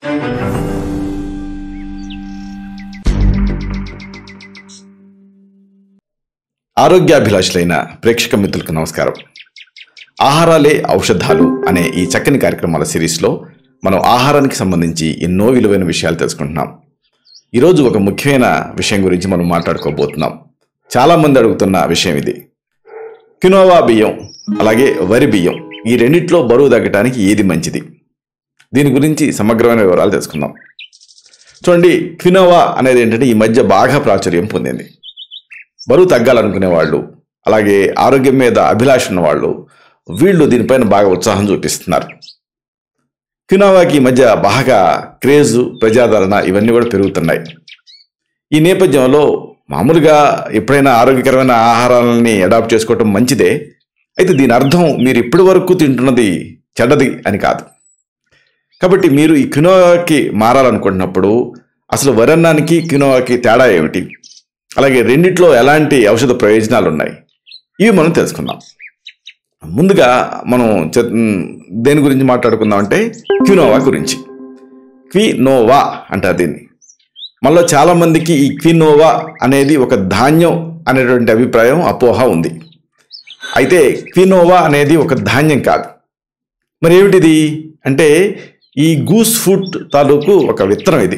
ఆరోగ్యాభిలాషులైన ప్రేక్షక మిత్రులకు నమస్కారం ఆహారాలే ఔషధాలు అనే ఈ చక్కని కార్యక్రమాల సిరీస్లో మనం ఆహారానికి సంబంధించి ఎన్నో విలువైన విషయాలు తెలుసుకుంటున్నాం ఈరోజు ఒక ముఖ్యమైన విషయం గురించి మనం మాట్లాడుకోబోతున్నాం చాలామంది అడుగుతున్న విషయం ఇది కినోవా బియ్యం అలాగే వరి బియ్యం ఈ రెండిట్లో బరువు తగ్గడానికి ఏది మంచిది దీని గురించి సమగ్రమైన వివరాలు తెలుసుకుందాం చూడండి క్వినోవా అనేది ఏంటంటే ఈ మధ్య బాగా ప్రాచుర్యం పొందింది బరువు తగ్గాలనుకునే వాళ్ళు అలాగే ఆరోగ్యం మీద అభిలాష ఉన్న వాళ్ళు వీళ్ళు దీనిపైన బాగా ఉత్సాహం చూపిస్తున్నారు క్వినోవాకి ఈ మధ్య బాగా క్రేజ్ ప్రజాదరణ ఇవన్నీ కూడా పెరుగుతున్నాయి ఈ నేపథ్యంలో మామూలుగా ఎప్పుడైనా ఆరోగ్యకరమైన ఆహారాలని అడాప్ట్ చేసుకోవటం మంచిదే అయితే దీని అర్థం మీరు ఇప్పటి వరకు తింటున్నది చెడ్డది అని కాదు కాబట్టి మీరు ఈ క్వినోవాకి మారాలనుకుంటున్నప్పుడు అసలు వరన్నానికి క్వినోవాకి తేడా ఏమిటి అలాగే రెండిట్లో ఎలాంటి ఔషధ ప్రయోజనాలు ఉన్నాయి ఇవి మనం తెలుసుకుందాం ముందుగా మనం చె- మ్, దేని గురించి మాట్లాడుకుందాం అంటే క్వినోవా గురించి క్వినోవా అంటారు దీన్ని మనలో చాలా మందికి ఈ క్వినోవా అనేది ఒక ధాన్యం అనేటువంటి అభిప్రాయం అపోహ ఉంది అయితే క్వినోవా అనేది ఒక ధాన్యం కాదు మరి ఏమిటిది అంటే ఈ గూస్ ఫుడ్ తాలూకు ఒక విత్తనం ఇది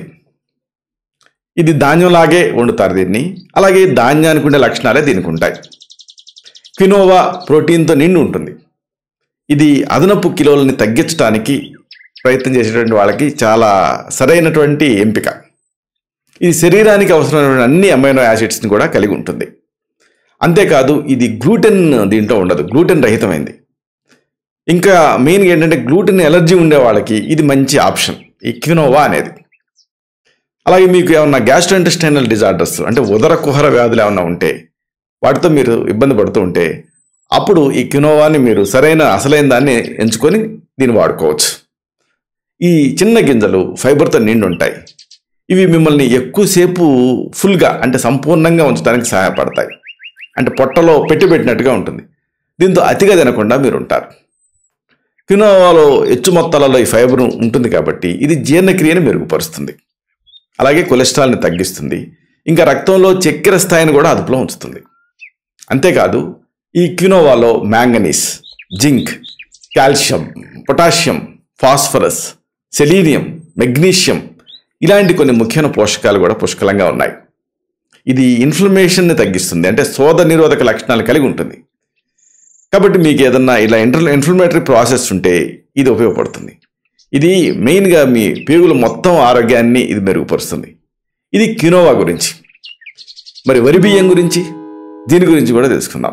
ఇది ధాన్యంలాగే వండుతారు దీన్ని అలాగే ధాన్యానికి ఉండే లక్షణాలే దీనికి ఉంటాయి క్వినోవా ప్రోటీన్తో నిండి ఉంటుంది ఇది అదనపు కిలోలని తగ్గించడానికి ప్రయత్నం చేసేటువంటి వాళ్ళకి చాలా సరైనటువంటి ఎంపిక ఇది శరీరానికి అవసరమైన అన్ని అమైనో యాసిడ్స్ని కూడా కలిగి ఉంటుంది అంతేకాదు ఇది గ్లూటెన్ దీంట్లో ఉండదు గ్లూటెన్ రహితమైంది ఇంకా మెయిన్గా ఏంటంటే గ్లూటెన్ ఎలర్జీ ఉండే వాళ్ళకి ఇది మంచి ఆప్షన్ ఈ క్వినోవా అనేది అలాగే మీకు ఏమన్నా గ్యాస్ట్రోఇంటెస్టైనల్ డిజార్డర్స్ అంటే ఉదర కుహర వ్యాధులు ఏమన్నా ఉంటే వాటితో మీరు ఇబ్బంది పడుతూ ఉంటే అప్పుడు ఈ క్వినోవాని మీరు సరైన అసలైన దాన్ని ఎంచుకొని దీన్ని వాడుకోవచ్చు ఈ చిన్న గింజలు ఫైబర్తో నిండి ఉంటాయి ఇవి మిమ్మల్ని ఎక్కువసేపు ఫుల్గా అంటే సంపూర్ణంగా ఉంచడానికి సహాయపడతాయి అంటే పొట్టలో పెట్టి పెట్టినట్టుగా ఉంటుంది దీంతో అతిగా తినకుండా మీరు ఉంటారు క్వినోవాలో హెచ్చు మొత్తాలలో ఈ ఫైబర్ ఉంటుంది కాబట్టి ఇది జీర్ణక్రియను మెరుగుపరుస్తుంది అలాగే కొలెస్ట్రాల్ని తగ్గిస్తుంది ఇంకా రక్తంలో చక్కెర స్థాయిని కూడా అదుపులో ఉంచుతుంది అంతేకాదు ఈ క్వినోవాలో manganese zinc calcium potassium phosphorus selenium magnesium ఇలాంటి కొన్ని ముఖ్యమైన పోషకాలు కూడా పుష్కలంగా ఉన్నాయి ఇది ఇన్ఫ్లమేషన్ని తగ్గిస్తుంది అంటే శోధ నిరోధక లక్షణాలు కలిగి ఉంటుంది కాబట్టి మీకు ఏదన్నా ఇలా ఇంటర్ ఇన్ఫ్లమేటరీ ప్రాసెస్ ఉంటే ఇది ఉపయోగపడుతుంది ఇది మెయిన్గా మీ పేగుల మొత్తం ఆరోగ్యాన్ని ఇది మెరుగుపరుస్తుంది ఇది కినోవా గురించి మరి వరి బియ్యం గురించి దీని గురించి కూడా తెలుసుకుందాం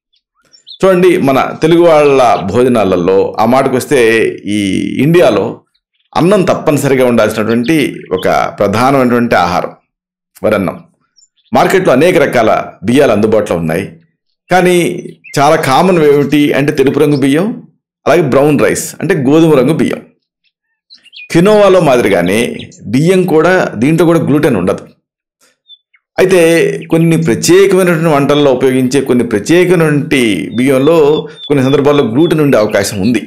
చూడండి మన తెలుగు వాళ్ళ భోజనాలలో ఆ మాటకు వస్తే ఈ ఇండియాలో అన్నం తప్పనిసరిగా ఉండాల్సినటువంటి ఒక ప్రధానమైనటువంటి ఆహారం వరన్నం మార్కెట్లో అనేక రకాల బియ్యాలు అందుబాటులో ఉన్నాయి కానీ చాలా కామన్ ఏమిటి అంటే తెలుపు రంగు బియ్యం అలాగే బ్రౌన్ రైస్ అంటే గోధుమ రంగు బియ్యం కినోవాలో మాదిరిగానే బియ్యం కూడా దీంట్లో కూడా గ్లూటెన్ ఉండదు అయితే కొన్ని ప్రత్యేకమైనటువంటి వంటల్లో ఉపయోగించే కొన్ని ప్రత్యేకమైనటువంటి బియ్యంలో కొన్ని సందర్భాల్లో గ్లూటెన్ ఉండే అవకాశం ఉంది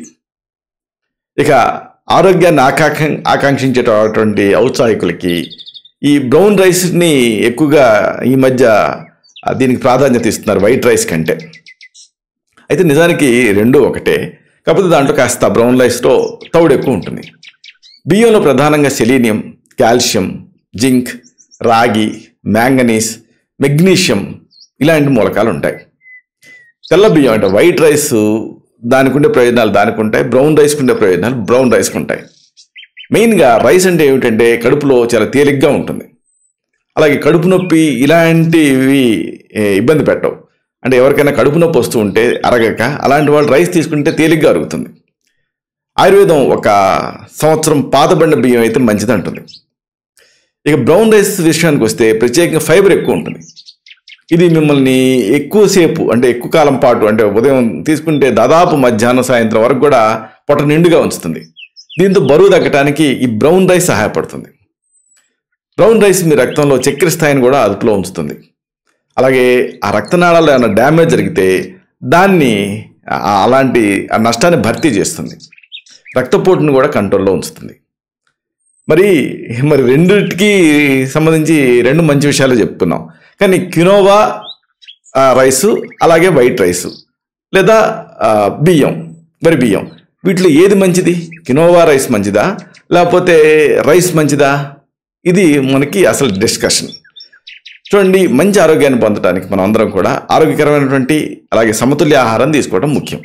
ఇక ఆరోగ్యాన్ని ఆకాంక్ష ఆకాంక్షించేటటువంటి ఔత్సాహికులకి ఈ బ్రౌన్ రైస్ని ఎక్కువగా ఈ మధ్య ఆ, దీనికి ప్రాధాన్యత ఇస్తున్నారు వైట్ రైస్ కంటే అయితే నిజానికి రెండు ఒకటే కాకపోతే దాంట్లో కాస్త బ్రౌన్ రైస్లో తౌడు ఎక్కువ ఉంటుంది బియ్యంలో ప్రధానంగా సెలీనియం కాల్షియం జింక్ రాగి మ్యాంగనీస్ మెగ్నీషియం ఇలాంటి మూలకాలు ఉంటాయి తెల్ల బియ్యం అంటే వైట్ రైస్ దానికి ఉండే ప్రయోజనాలు దానికి ఉంటాయి బ్రౌన్ రైస్కి ఉండే ప్రయోజనాలు బ్రౌన్ రైస్కి ఉంటాయి మెయిన్గా రైస్ అంటే ఏమిటంటే కడుపులో చాలా తేలిగ్గా ఉంటుంది అలాగే కడుపు నొప్పి ఇలాంటివి ఏ, ఇబ్బంది పెట్టవు అంటే ఎవరికైనా కడుపు నొప్పి వస్తూ ఉంటే అరగక అలాంటి వాళ్ళు రైస్ తీసుకుంటే తేలిగ్గా అరుగుతుంది ఆయుర్వేదం ఒక సంవత్సరం పాతబడిన బియ్యం అయితే మంచిది అంటుంది ఇక బ్రౌన్ రైస్ విషయానికి వస్తే ప్రత్యేకంగా ఫైబర్ ఎక్కువ ఉంటుంది ఇది మిమ్మల్ని ఎక్కువసేపు అంటే ఎక్కువ కాలం పాటు అంటే ఉదయం తీసుకుంటే దాదాపు మధ్యాహ్నం సాయంత్రం వరకు కూడా పొట్ట నిండుగా ఉంచుతుంది దీంతో బరువు తగ్గడానికి ఈ బ్రౌన్ రైస్ సహాయపడుతుంది బ్రౌన్ రైస్ మీ రక్తంలో చక్కెర స్థాయిని కూడా అదుపులో ఉంచుతుంది అలాగే ఆ రక్తనాళాల్లో ఏమైనా డ్యామేజ్ జరిగితే దాన్ని ఆ- అలాంటి ఆ నష్టాన్ని భర్తీ చేస్తుంది రక్తపోటును కూడా కంట్రోల్లో ఉంచుతుంది మరి మరి రెండిటికి సంబంధించి రెండు మంచి విషయాలు చెప్పుకున్నాం కానీ క్వినోవా ఆ, రైసు అలాగే వైట్ రైసు లేదా ఆ, బియ్యం వరి బియ్యం వీటిలో ఏది మంచిది కినోవా రైస్ మంచిదా లేకపోతే రైస్ మంచిదా ఇది మనకి అసలు డిస్కషన్ చూడండి మంచి ఆరోగ్యాన్ని పొందడానికి మనం అందరం కూడా ఆరోగ్యకరమైనటువంటి అలాగే సమతుల్య ఆహారం తీసుకోవడం ముఖ్యం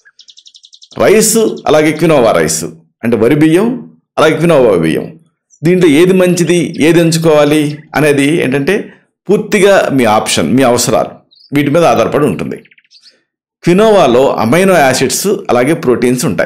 రైస్ అలాగే క్వినోవా రైస్ అంటే వరి బియ్యం అలాగే క్వినోవా బియ్యం దీంట్లో ఏది మంచిది ఏది ఎంచుకోవాలి అనేది ఏంటంటే పూర్తిగా మీ ఆప్షన్ మీ అవసరాలు వీటి మీద ఆధారపడి ఉంటుంది క్వినోవాలో అమైనో యాసిడ్స్ అలాగే ప్రోటీన్స్ ఉంటాయి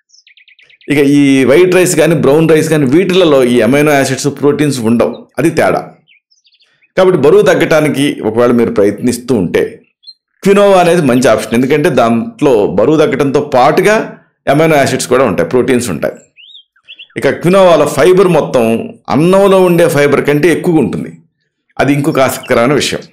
ఇక ఈ వైట్ రైస్ కానీ బ్రౌన్ రైస్ కానీ వీటిలలో ఈ అమైనో యాసిడ్స్ ప్రోటీన్స్ ఉండవు అది తేడా కాబట్టి బరువు తగ్గటానికి ఒకవేళ మీరు ప్రయత్నిస్తూ ఉంటే క్వినోవా అనేది మంచి ఆప్షన్ ఎందుకంటే దాంట్లో బరువు తగ్గడంతో పాటుగా అమైనో యాసిడ్స్ కూడా ఉంటాయి ప్రోటీన్స్ ఉంటాయి ఇక క్వినోవాలో ఫైబర్ మొత్తం అన్నంలో ఉండే ఫైబర్ కంటే ఎక్కువగా ఉంటుంది అది ఇంకొక ఆసక్తికరమైన విషయం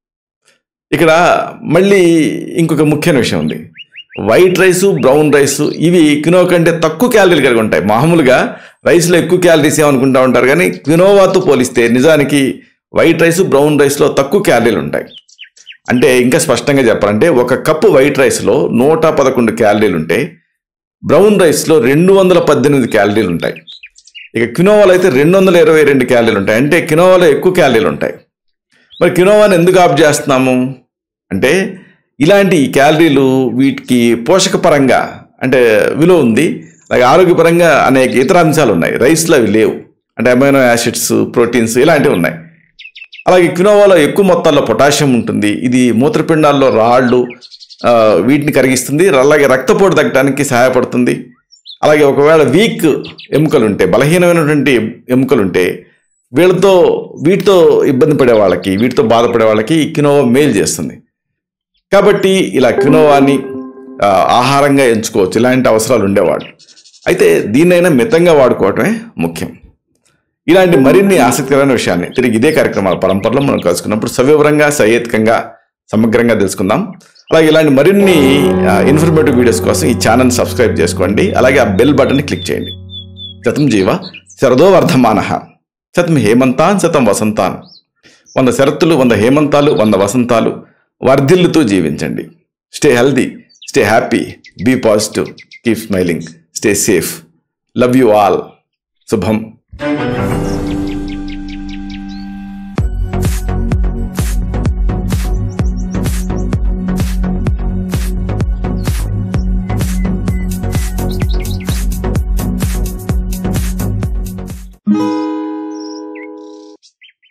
ఇక్కడ మళ్ళీ ఇంకొక ముఖ్యమైన విషయం ఉంది వైట్ రైస్ బ్రౌన్ రైస్ ఇవి క్వినోవా కంటే తక్కువ క్యాలరీలు కలిగి ఉంటాయి మామూలుగా రైస్లో ఎక్కువ క్యాలరీస్ ఏమనుకుంటా ఉంటారు కానీ క్వినోవాతో పోలిస్తే నిజానికి వైట్ రైస్ బ్రౌన్ రైస్లో తక్కువ క్యాలరీలు ఉంటాయి అంటే ఇంకా స్పష్టంగా చెప్పాలంటే ఒక కప్పు వైట్ రైస్లో నూట పదకొండు క్యాలరీలు ఉంటాయి బ్రౌన్ రైస్లో రెండు వందల పద్దెనిమిది క్యాలరీలు ఉంటాయి ఇక కినోవాలో అయితే రెండు వందల ఇరవై రెండు క్యాలరీలు ఉంటాయి అంటే కినోవాలో ఎక్కువ క్యాలరీలు ఉంటాయి మరి కినోవాని ఎందుకు ఆఫ్ చేస్తున్నాము అంటే ఇలాంటి క్యాలరీలు వీటికి పోషక పరంగా అంటే విలువ ఉంది అలాగే ఆరోగ్యపరంగా అనేక ఇతర అంశాలు ఉన్నాయి రైస్లో అవి లేవు అంటే అమైనో యాసిడ్స్ ప్రోటీన్స్ ఇలాంటివి ఉన్నాయి అలాగే క్వినోవాలో ఎక్కువ మొత్తాల్లో పొటాషియం ఉంటుంది ఇది మూత్రపిండాల్లో రాళ్ళు ఆ, వీటిని కరిగిస్తుంది అలాగే రక్తపోటు తగ్గడానికి సహాయపడుతుంది అలాగే ఒకవేళ వీక్ ఎముకలు ఉంటే బలహీనమైనటువంటి ఎముకలు ఉంటే వీళ్ళతో వీటితో ఇబ్బంది పడే వాళ్ళకి వీటితో బాధపడే వాళ్ళకి ఈ కినోవా మేలు చేస్తుంది కాబట్టి ఇలా క్వినోవాని ఆ, ఆహారంగా ఎంచుకోవచ్చు ఇలాంటి అవసరాలు ఉండేవాళ్ళు అయితే దీన్నైనా మితంగా వాడుకోవటమే ముఖ్యం ఇలాంటి మరిన్ని ఆసక్తికరమైన విషయాన్ని తిరిగి ఇదే కార్యక్రమాల పరంపరలో మనం కలుసుకున్నప్పుడు సవివరంగా సహేతుకంగా సమగ్రంగా తెలుసుకుందాం అలాగే ఇలాంటి మరిన్ని ఇన్ఫర్మేటివ్ వీడియోస్ కోసం ఈ ఛానల్ సబ్స్క్రైబ్ చేసుకోండి అలాగే ఆ బెల్ బటన్ని క్లిక్ చేయండి శతం జీవ శరదో వర్ధమాన శతం హేమంతాన్ శతం వసంతాన్ వంద శరత్తులు వంద హేమంతాలు వంద వసంతాలు వర్ధిల్లుతూ జీవించండి stay healthy stay happy be positive keep smiling stay safe love you all శుభం thank you